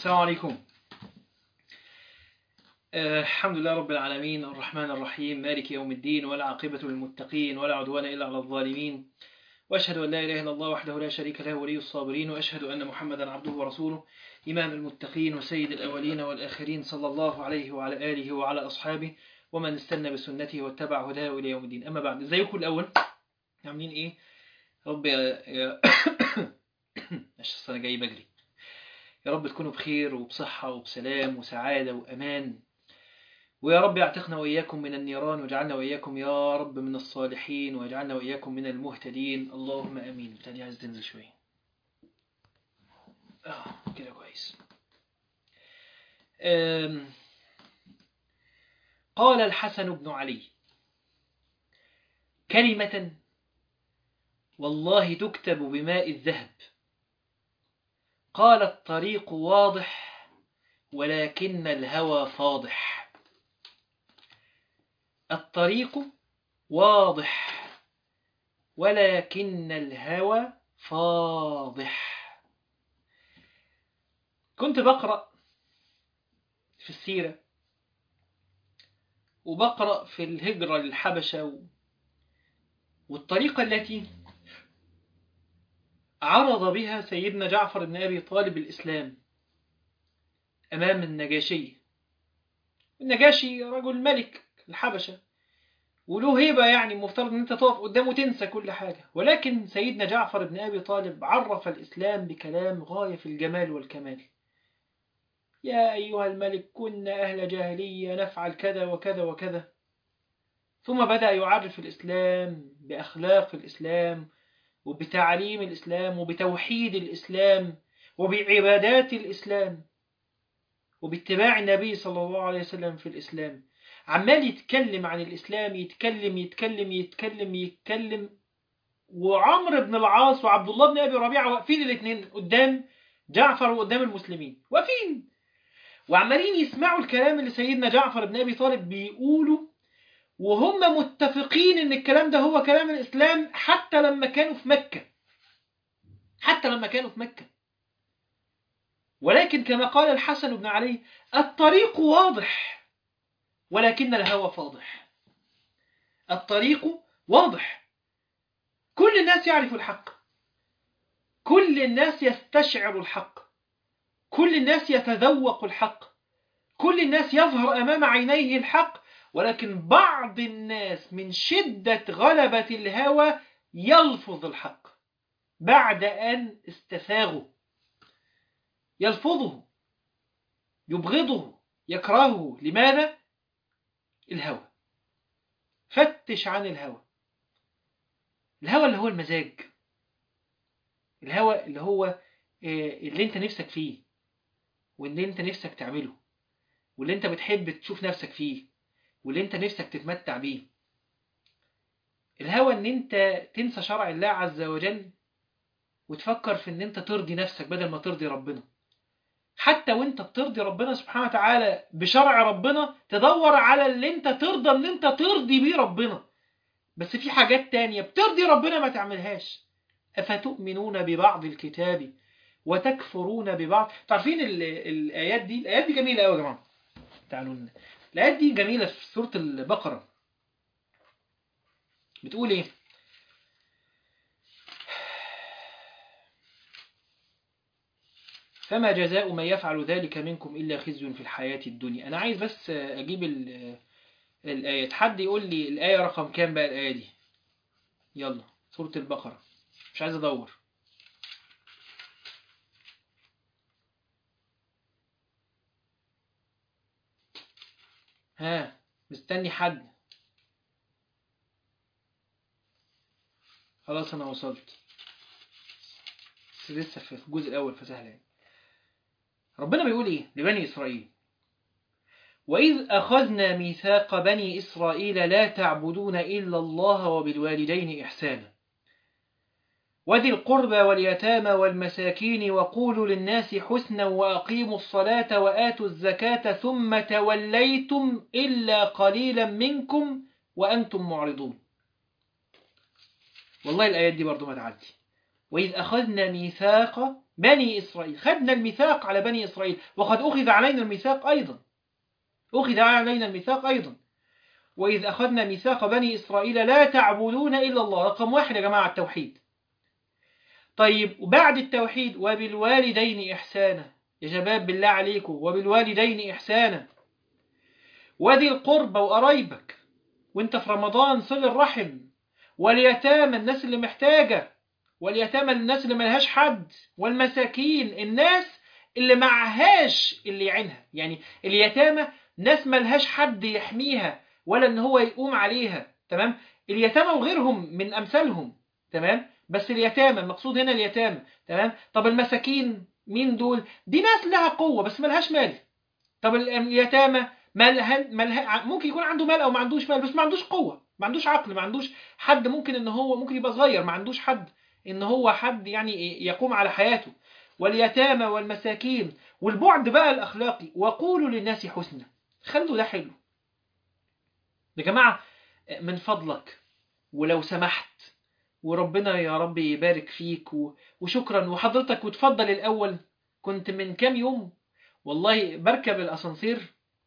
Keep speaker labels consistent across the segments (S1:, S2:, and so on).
S1: السلام عليكم آه، الحمد لله رب العالمين الرحمن الرحيم مالك يوم الدين ولا عاقبة للمتقين ولا عدوان إلا على الظالمين وأشهد أن لا إله إلا الله وحده لا شريك له ولي الصابرين وأشهد أن محمدا عبده ورسوله إمام المتقين وسيد الأولين والآخرين صلى الله عليه وعلى آله وعلى أصحابه ومن استنى بسنته واتبع هداه إلى يوم الدين أما بعد ازيكم الأول عاملين إيه رب يا يا أنا جاي بجري يا رب تكونوا بخير وبصحة وبسلام وسعادة وأمان ويا رب يعتقنا وإياكم من النيران واجعلنا وإياكم يا رب من الصالحين واجعلنا وإياكم من المهتدين اللهم أمين تاني عايز تنزل شوية آه كده كويس آم، قال الحسن بن علي كلمة والله تكتب بماء الذهب قال الطريق واضح ولكن الهوى فاضح الطريق واضح ولكن الهوى فاضح كنت بقرأ في السيرة وبقرأ في الهجرة للحبشة و- والطريقة التي عرض بها سيدنا جعفر بن أبي طالب الإسلام أمام النجاشي النجاشي رجل ملك الحبشة وله هيبة يعني مفترض ان انت تقف قدامه تنسى كل حاجة ولكن سيدنا جعفر بن أبي طالب عرف الإسلام بكلام غاية في الجمال والكمال يا أيها الملك كنا أهل جاهلية نفعل كذا وكذا وكذا ثم بدأ يعرف الإسلام بأخلاق الإسلام وبتعليم الإسلام وبتوحيد الإسلام وبعبادات الإسلام وباتباع النبي صلى الله عليه وسلم في الإسلام عمال يتكلم عن الإسلام يتكلم يتكلم يتكلم يتكلم وعمرو بن العاص وعبد الله بن أبي ربيعة واقفين الاثنين قدام جعفر وقدام المسلمين واقفين وعمالين يسمعوا الكلام اللي سيدنا جعفر بن أبي طالب بيقوله وهم متفقين ان الكلام ده هو كلام الإسلام حتى لما كانوا في مكة حتى لما كانوا في مكة ولكن كما قال الحسن بن علي الطريق واضح ولكن الهوى فاضح الطريق واضح كل الناس يعرف الحق كل الناس يستشعر الحق كل الناس يتذوق الحق كل الناس يظهر أمام عينيه الحق ولكن بعض الناس من شدة غلبة الهوى يلفظ الحق بعد أن استساغه يلفظه يبغضه يكرهه لماذا؟ الهوى فتش عن الهوى الهوى اللي هو المزاج الهوى اللي هو آه، اللي انت نفسك فيه واللي انت نفسك تعمله واللي انت بتحب تشوف نفسك فيه واللي انت نفسك تتمتع بيه الهوى ان انت تنسى شرع الله عز وجل وتفكر في ان انت ترضي نفسك بدل ما ترضي ربنا حتى وانت بترضي ربنا سبحانه وتعالى بشرع ربنا تدور على اللي انت ترضى ان انت ترضي بيه ربنا بس في حاجات تانية بترضي ربنا ما تعملهاش أفتؤمنون ببعض الكتاب وتكفرون ببعض تعرفين ال- الآيات دي الآيات دي جميلة أوي يا جماعة تعالوا لنا. الآيات دي جميلة في سورة البقرة بتقول إيه فما جزاء من يفعل ذلك منكم إلا خزي في الحياة الدنيا أنا عايز بس أجيب ال- الآيات حد يقول لي الآية رقم كام بقى الآية دي يلا سورة البقرة مش عايز أدور ها مستني حد خلاص أنا وصلت بس لسه في الجزء الأول فسهل يعني ربنا بيقول إيه لبني إسرائيل وإذ أخذنا ميثاق بني إسرائيل لا تعبدون إلا الله وبالوالدين إحسانا وذي القربى واليتامى والمساكين وقولوا للناس حسنا وأقيموا الصلاة وآتوا الزكاة ثم توليتم إلا قليلا منكم وأنتم معرضون والله الآيات دي برضو ما تعدي وإذ أخذنا ميثاق بني إسرائيل خدنا الميثاق على بني إسرائيل وقد أخذ علينا الميثاق أيضا أخذ علينا الميثاق أيضا وإذ أخذنا ميثاق بني إسرائيل لا تعبدون إلا الله رقم واحد يا جماعة التوحيد طيب وبعد التوحيد وبالوالدين إحسانا يا شباب بالله عليكم وبالوالدين إحسانا وذي القربى وقرايبك وانت في رمضان صل الرحم واليتامى الناس اللي محتاجة واليتامى الناس اللي ملهاش حد والمساكين الناس اللي معهاش اللي يعينها يعني اليتامى ناس ملهاش حد يحميها ولا ان هو يقوم عليها تمام اليتامى وغيرهم من امثالهم تمام بس اليتامى المقصود هنا اليتامى تمام طب المساكين مين دول دي ناس لها قوة بس ملهاش مال طب اليتامى مالها مالها ممكن يكون عنده مال او ما عندوش مال بس ما عندوش قوة ما عندوش عقل ما عندوش حد ممكن ان هو ممكن يبقى صغير ما عندوش حد ان هو حد يعني يقوم على حياته واليتامى والمساكين والبعد بقى الاخلاقي وقولوا للناس حسنا خلوا ده حلو يا جماعة من فضلك ولو سمحت وربنا يا رب يبارك فيك وشكرا وحضرتك وتفضل الأول كنت من كام يوم والله بركب الأسانسير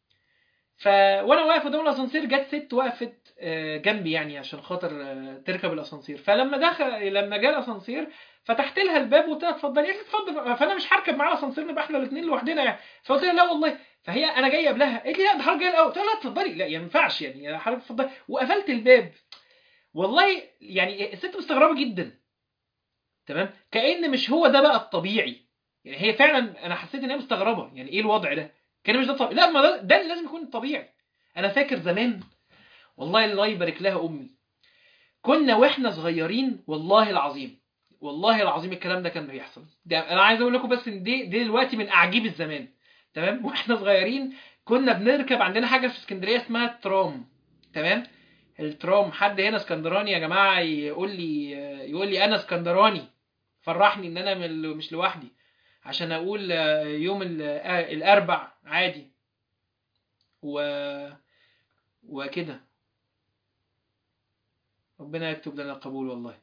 S1: ف وانا واقف قدام الاسانسير جت ست وقفت جنبي يعني عشان خاطر تركب الاسانسير فلما دخل لما جه الاسانسير فتحت لها الباب وقلت لها اتفضلي قالت اتفضل فانا مش هركب معاها الاسانسير نبقى احنا الاثنين لوحدنا يعني فقلت لها لا والله فهي انا جاي قبلها قالت لي لا ده حضرتك جاي الاول قلت لها لا اتفضلي لا يعني ما ينفعش يعني حضرتك اتفضلي وقفلت الباب والله يعني الست مستغربه جدا تمام كأن مش هو ده بقى الطبيعي يعني هي فعلا انا حسيت ان هي مستغربه يعني ايه الوضع ده كان مش ده طبيعي لا ما ده, ده اللي لازم يكون الطبيعي انا فاكر زمان والله الله يبارك لها امي كنا واحنا صغيرين والله العظيم والله العظيم الكلام ده كان بيحصل ده انا عايز اقول لكم بس ان دي, دي دلوقتي من اعجيب الزمان تمام واحنا صغيرين كنا بنركب عندنا حاجه في اسكندريه اسمها الترام تمام الترام حد هنا اسكندراني يا جماعه يقول لي يقول لي انا اسكندراني فرحني ان انا مش لوحدي عشان اقول يوم الاربع عادي و وكده ربنا يكتب لنا القبول والله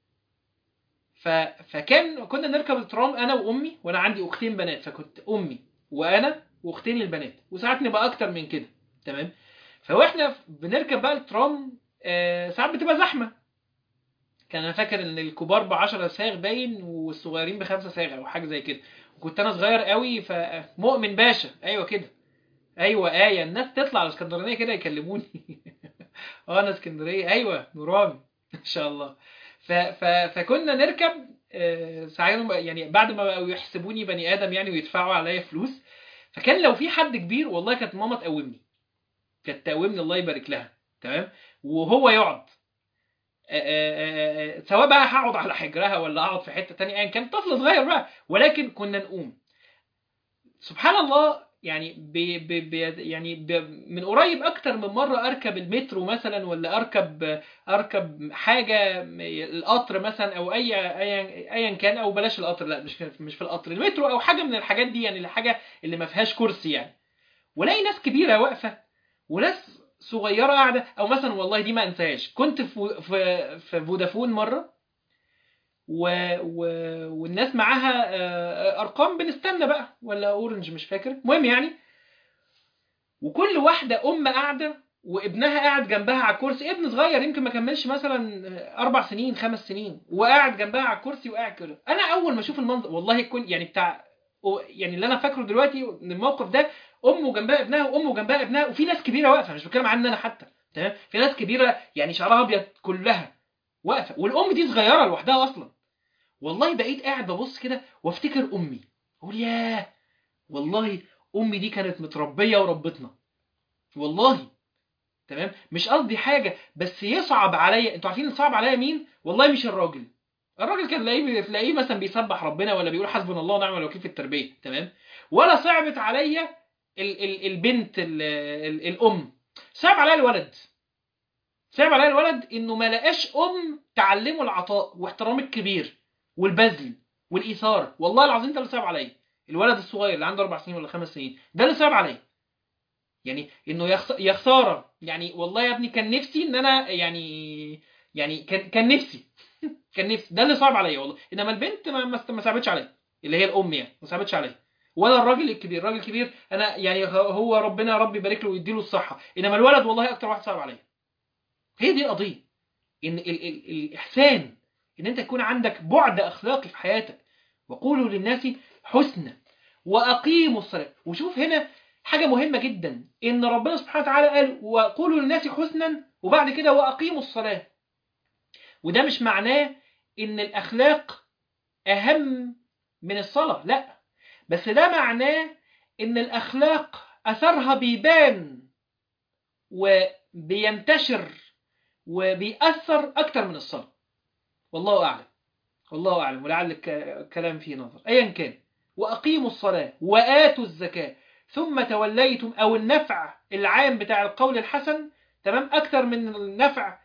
S1: ف... فكان كنا نركب الترام انا وامي وانا عندي اختين بنات فكنت امي وانا واختين البنات وساعات نبقى اكتر من كده تمام فواحنا بنركب بقى الترام آه ساعات بتبقى زحمه كان انا فاكر ان الكبار ب 10 صاغ باين والصغيرين بخمسه صاغ او حاجه زي كده وكنت انا صغير قوي فمؤمن باشا ايوه كده ايوه ايه الناس تطلع على اسكندرانيه كده يكلموني اه انا اسكندريه ايوه نوراني ان شاء الله ف ف فكنا نركب آه ساعات يعني بعد ما بقوا يحسبوني بني ادم يعني ويدفعوا عليا فلوس فكان لو في حد كبير والله كانت ماما تقومني كانت تقومني الله يبارك لها تمام وهو يقعد آآ آآ سواء بقى هقعد على حجرها ولا اقعد في حته تانية ايا يعني كان طفل صغير بقى ولكن كنا نقوم سبحان الله يعني بي بي بي يعني بي من قريب اكتر من مره اركب المترو مثلا ولا اركب اركب حاجه القطر مثلا او اي ايا ايا كان او بلاش القطر لا مش مش في القطر المترو او حاجه من الحاجات دي يعني الحاجه اللي ما فيهاش كرسي يعني ولاقي ناس كبيره واقفه وناس صغيره قاعده او مثلا والله دي ما انساهاش كنت في في في فودافون مره و... و... والناس معاها ارقام بنستنى بقى ولا اورنج مش فاكر المهم يعني وكل واحده ام قاعده وابنها قاعد جنبها على الكرسي ابن صغير يمكن ما كملش مثلا اربع سنين خمس سنين وقاعد جنبها على الكرسي وقاعد كده انا اول ما اشوف المنظر والله كل يعني بتاع يعني اللي انا فاكره دلوقتي من الموقف ده امه جنبها ابنها وامه جنبها ابنها وفي ناس كبيره واقفه مش بتكلم عني انا حتى تمام في ناس كبيره يعني شعرها ابيض كلها واقفه والام دي صغيره لوحدها اصلا والله بقيت قاعد ببص كده وافتكر امي اقول ياه والله امي دي كانت متربيه وربتنا والله تمام مش قصدي حاجه بس يصعب عليا انتوا عارفين صعب عليا مين والله مش الراجل الراجل كان تلاقيه تلاقيه مثلا بيسبح ربنا ولا بيقول حسبنا الله ونعم الوكيل في التربيه تمام ولا صعبت عليا ال ال البنت ال ال الام صعب عليا الولد صعب عليا الولد انه ما لقاش ام تعلمه العطاء واحترام الكبير والبذل والايثار والله العظيم ده اللي صعب عليا الولد الصغير اللي عنده اربع سنين ولا خمس سنين ده اللي صعب عليا يعني انه يا خساره يعني والله يا ابني كان نفسي ان انا يعني يعني كان كان نفسي كان نفسي ده اللي صعب عليا والله انما البنت ما ما صعبتش عليا اللي هي الام يعني ما صعبتش عليا ولا الراجل الكبير الراجل الكبير انا يعني هو ربنا يا رب يبارك له ويديله الصحه انما الولد والله اكتر واحد صعب عليا هي دي القضيه ان ال ال الاحسان ان انت يكون عندك بعد اخلاقي في حياتك وقولوا للناس حسنا واقيموا الصلاه وشوف هنا حاجه مهمه جدا ان ربنا سبحانه وتعالى قال وقولوا للناس حسنا وبعد كده واقيموا الصلاه وده مش معناه ان الاخلاق اهم من الصلاه لا بس ده معناه ان الاخلاق اثرها بيبان وبينتشر وبيأثر اكتر من الصلاه والله اعلم والله اعلم ولعل الكلام فيه نظر ايا كان واقيموا الصلاه واتوا الزكاه ثم توليتم او النفع العام بتاع القول الحسن تمام اكتر من النفع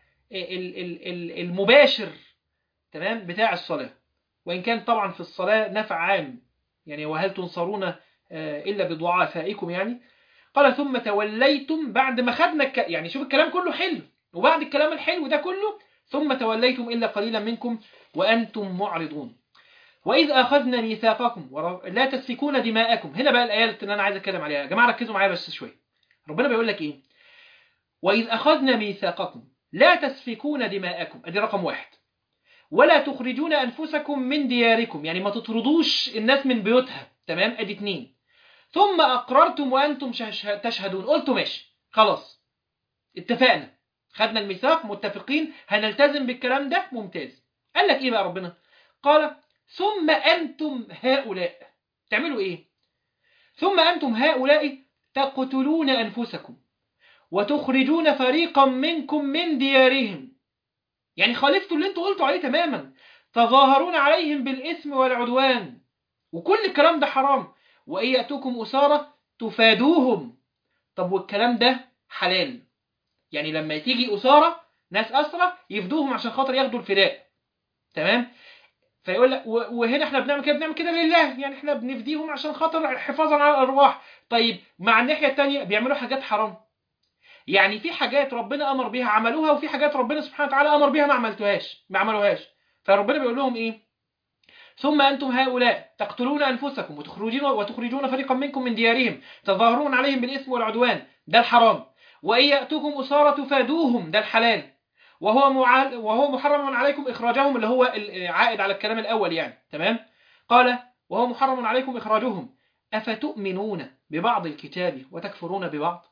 S1: المباشر تمام بتاع الصلاه وان كان طبعا في الصلاه نفع عام يعني وهل تنصرون الا بضعفائكم يعني قال ثم توليتم بعد ما خدنا الك... يعني شوف الكلام كله حلو وبعد الكلام الحلو ده كله ثم توليتم الا قليلا منكم وانتم معرضون وإذ أخذنا ميثاقكم لا تسفكون دماءكم هنا بقى الآيات اللي أنا عايز أتكلم عليها يا جماعة ركزوا معايا بس شوية ربنا بيقول لك إيه وإذ أخذنا ميثاقكم لا تسفكون دماءكم أدي رقم واحد ولا تخرجون أنفسكم من دياركم يعني ما تطردوش الناس من بيوتها تمام أدي اتنين ثم أقررتم وأنتم تشهدون قلتوا ماشي خلاص اتفقنا خدنا الميثاق متفقين هنلتزم بالكلام ده ممتاز قال لك إيه بقى ربنا قال ثم أنتم هؤلاء تعملوا إيه ثم أنتم هؤلاء تقتلون أنفسكم وتخرجون فريقا منكم من ديارهم يعني خالفتوا اللي انتوا قلتوا عليه تماما تظاهرون عليهم بالإثم والعدوان وكل الكلام ده حرام وإن يأتوكم أسارة تفادوهم طب والكلام ده حلال يعني لما تيجي أسارة ناس أسرة يفدوهم عشان خاطر ياخدوا الفداء تمام فيقول لك وهنا احنا بنعمل كده بنعمل كده لله يعني احنا بنفديهم عشان خاطر حفاظا على الارواح طيب مع الناحيه الثانيه بيعملوا حاجات حرام يعني في حاجات ربنا امر بيها عملوها وفي حاجات ربنا سبحانه وتعالى امر بيها ما عملتوهاش ما عملوهاش فربنا بيقول لهم ايه ثم انتم هؤلاء تقتلون انفسكم وتخرجون وتخرجون فريقا منكم من ديارهم تظاهرون عليهم بالاثم والعدوان ده الحرام وان ياتوكم اسارى تفادوهم ده الحلال وهو معال وهو محرم عليكم إخراجهم اللي هو عائد على الكلام الأول يعني تمام قال وهو محرم عليكم إخراجهم أفتؤمنون ببعض الكتاب وتكفرون ببعض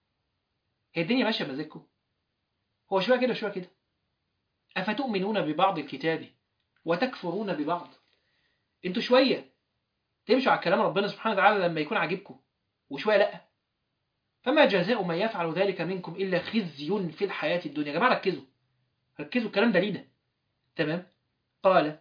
S1: هي الدنيا ماشية بمزاجكم هو شوية كده شوية كده أفتؤمنون ببعض الكتاب وتكفرون ببعض انتوا شوية تمشوا على كلام ربنا سبحانه وتعالى لما يكون عاجبكم وشوية لأ فما جزاء من يفعل ذلك منكم إلا خزي في الحياة الدنيا يا جماعة ركزوا ركزوا الكلام ده لينا تمام قال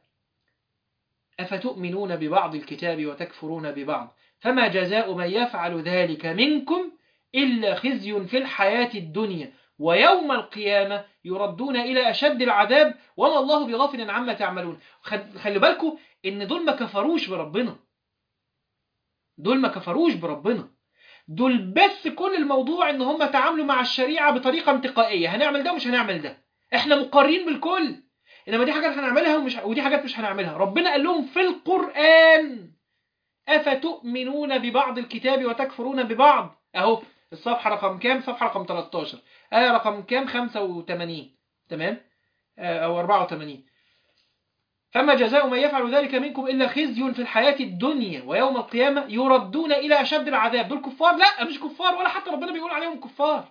S1: أفتؤمنون ببعض الكتاب وتكفرون ببعض فما جزاء من يفعل ذلك منكم إلا خزي في الحياة الدنيا ويوم القيامة يردون إلى أشد العذاب وما الله بغافل عما تعملون خلي بالكم إن دول ما كفروش بربنا دول ما كفروش بربنا دول بس كل الموضوع ان هم تعاملوا مع الشريعة بطريقة انتقائية هنعمل ده ومش هنعمل ده احنا مقرين بالكل انما دي حاجات هنعملها ومش ودي حاجات مش هنعملها ربنا قال لهم في القرآن أفتؤمنون ببعض الكتاب وتكفرون ببعض اهو الصفحة رقم كام صفحة رقم 13 آية رقم كام 85 تمام أو 84 فما جزاء من يفعل ذلك منكم إلا خزي في الحياة الدنيا ويوم القيامة يردون إلى أشد العذاب دول كفار لا مش كفار ولا حتى ربنا بيقول عليهم كفار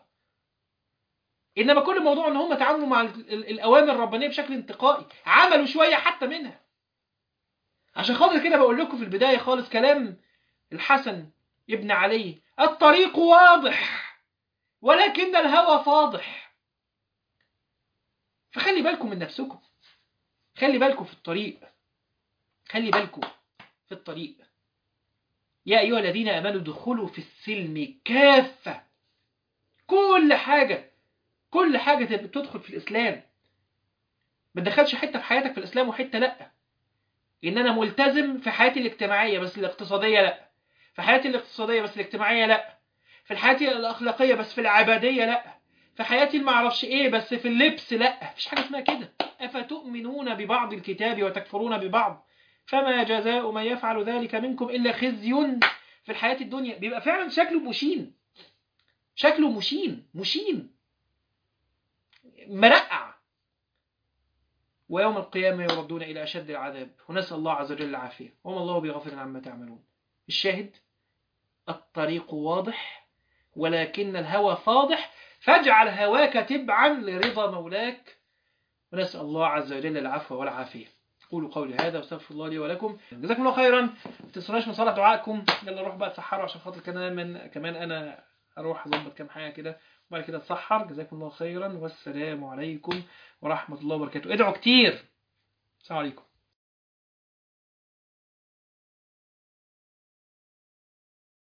S1: إنما كل موضوع إن هم تعاملوا مع الأوامر الربانية بشكل انتقائي عملوا شوية حتى منها عشان خاطر كده بقول لكم في البداية خالص كلام الحسن ابن علي الطريق واضح ولكن الهوى فاضح فخلي بالكم من نفسكم خلي بالكم في الطريق خلي بالكم في الطريق يا أيها الذين أمنوا دخلوا في السلم كافة كل حاجة كل حاجة تدخل في الإسلام ما تدخلش حتة في حياتك في الإسلام وحتة لأ إن أنا ملتزم في حياتي الاجتماعية بس الاقتصادية لأ في حياتي الاقتصادية بس الاجتماعية لأ في حياتي الأخلاقية بس في العبادية لأ في حياتي المعرفش إيه بس في اللبس لأ مفيش حاجة اسمها كده أفتؤمنون ببعض الكتاب وتكفرون ببعض فما جزاء من يفعل ذلك منكم إلا خزي في الحياة الدنيا بيبقى فعلا شكله مشين شكله مشين مشين مرقع ويوم القيامة يردون إلى أشد العذاب ونسأل الله عز وجل العافية وما الله بغفر عما تعملون الشاهد الطريق واضح ولكن الهوى فاضح فاجعل هواك تبعا لرضا مولاك ونسأل الله عز وجل العفو والعافية قولوا قولي هذا واستغفر الله لي ولكم جزاكم الله خيرا ما تنسوناش من صلاة دعائكم يلا نروح بقى تسحروا عشان خاطر كمان من كمان انا اروح اظبط كام حاجه كده وبعد كده اتسحر جزاكم الله خيرا والسلام عليكم ورحمه الله وبركاته ادعوا كتير السلام عليكم